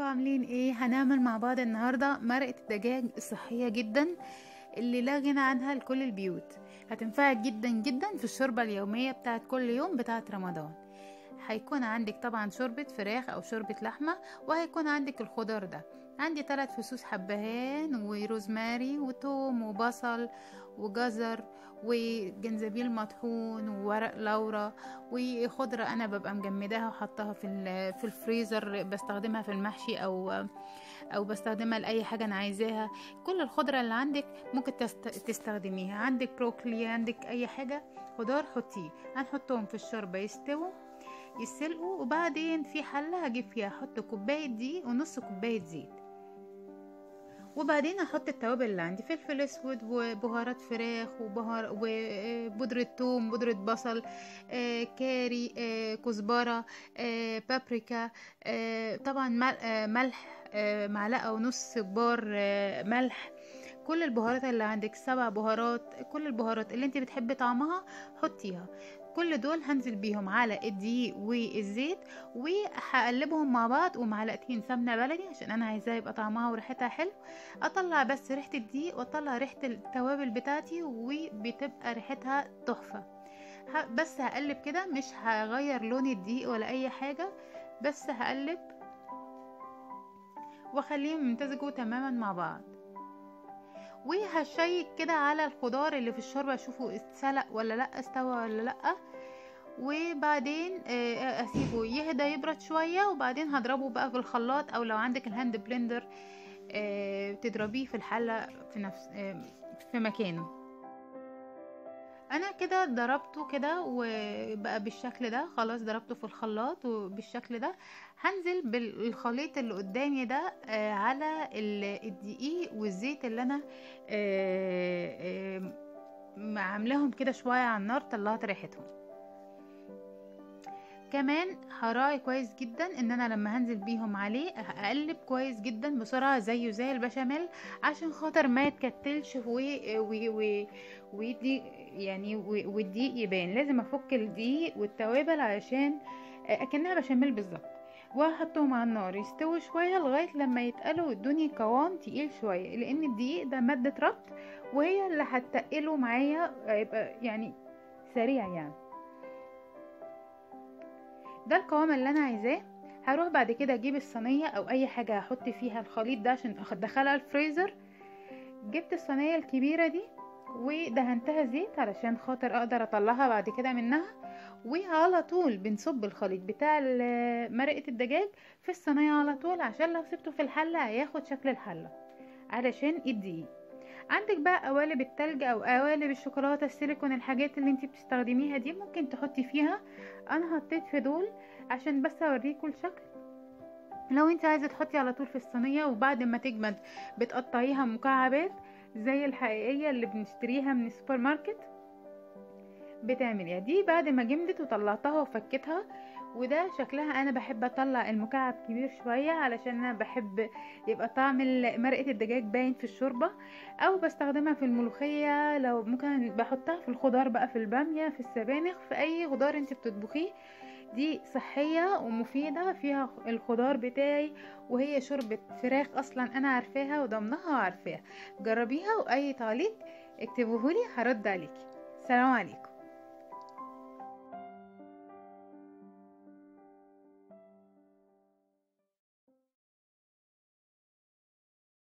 عاملين ايه هنعمل مع بعض النهارده مرقه الدجاج الصحيه جدا اللي لا غنى عنها لكل البيوت هتنفعك جدا جدا في الشوربه اليوميه بتاعت كل يوم بتاعت رمضان هيكون عندك طبعا شوربة فراخ او شوربة لحمة وهيكون عندك الخضار ده عندي ثلاث فصوص حبهان وروزماري وتوم وبصل وجزر وجنزبيل مطحون وورق لورا وخضرة انا ببقى مجمداها وحطها في في الفريزر بستخدمها في المحشي او او بستخدمها لاي حاجه انا عايزاها كل الخضره اللي عندك ممكن تستخدميها عندك بروكلي عندك اي حاجه خضار حطيه هنحطهم في الشوربه يستووا يسلقوا وبعدين في حله هجيب فيها احط كوبايه دقيق ونص كوبايه زيت وبعدين احط التوابل اللي عندي فلفل اسود وبهارات فراخ وبهار وبودرة ثوم بودرة بصل آه كاري آه كزبرة آه بابريكا طبعا ملح معلقة ونص كبار ملح كل البهارات اللي عندك سبع بهارات كل البهارات اللي انت بتحبي طعمها حطيها كل دول هنزل بيهم على الدقيق والزيت وهقلبهم مع بعض ومعلقتين سمنه بلدي عشان انا عايزاها يبقى طعمها وريحتها حلو اطلع بس ريحه الدقيق واطلع ريحه التوابل بتاعتي وبتبقى ريحتها تحفه بس هقلب كده مش هغير لون الدقيق ولا اي حاجه بس هقلب واخليهم يمتزجوا تماما مع بعض وهشيك كده على الخضار اللي في الشوربه اشوفه اتسلق ولا لا استوى ولا لا وبعدين اسيبه يهدى يبرد شويه وبعدين هضربه بقى في الخلاط او لو عندك الهاند بلندر تضربيه في الحله في نفس في مكانه انا كده ضربته كده وبقى بالشكل ده خلاص ضربته في الخلاط وبالشكل ده هنزل بالخليط اللي قدامي ده على الدقيق والزيت اللي انا عاملاهم كده شويه على النار طلعت ريحتهم كمان هراعي كويس جدا ان انا لما هنزل بيهم عليه اقلب كويس جدا بسرعه زيه زي البشاميل عشان خاطر ما يتكتلش ويدي يعني والدقيق يبان لازم افك الدقيق والتوابل علشان اكنها بشاميل بالظبط وهحطهم على النار يستووا شويه لغايه لما يتقلوا ويدوني قوام تقيل شويه لان الدقيق ده ماده ربط وهي اللي هتقله معايا يبقى يعني سريع يعني ده القوام اللي انا عايزاه هروح بعد كده اجيب الصينيه او اي حاجه هحط فيها الخليط ده عشان ادخلها الفريزر جبت الصينيه الكبيره دي ودهنتها زيت علشان خاطر اقدر اطلعها بعد كده منها وعلى طول بنصب الخليط بتاع مرقه الدجاج في الصينيه على طول عشان لو سبته في الحله هياخد شكل الحله علشان الدقيق عندك بقى قوالب التلج او قوالب الشوكولاته السيليكون الحاجات اللي انت بتستخدميها دي ممكن تحطي فيها انا حطيت في دول عشان بس اوريكم الشكل لو انت عايزه تحطي على طول في الصينيه وبعد ما تجمد بتقطعيها مكعبات زي الحقيقيه اللي بنشتريها من السوبر ماركت بتعمليها دي بعد ما جمدت وطلعتها وفكتها وده شكلها انا بحب اطلع المكعب كبير شوية علشان انا بحب يبقى طعم مرقة الدجاج باين في الشوربة او بستخدمها في الملوخية لو ممكن بحطها في الخضار بقى في البامية في السبانخ في اي خضار انت بتطبخيه دي صحية ومفيدة فيها الخضار بتاعي وهي شوربة فراخ اصلا انا عارفاها وضمنها وعارفاها جربيها واي تعليق اكتبوهولي هرد عليكي سلام عليكم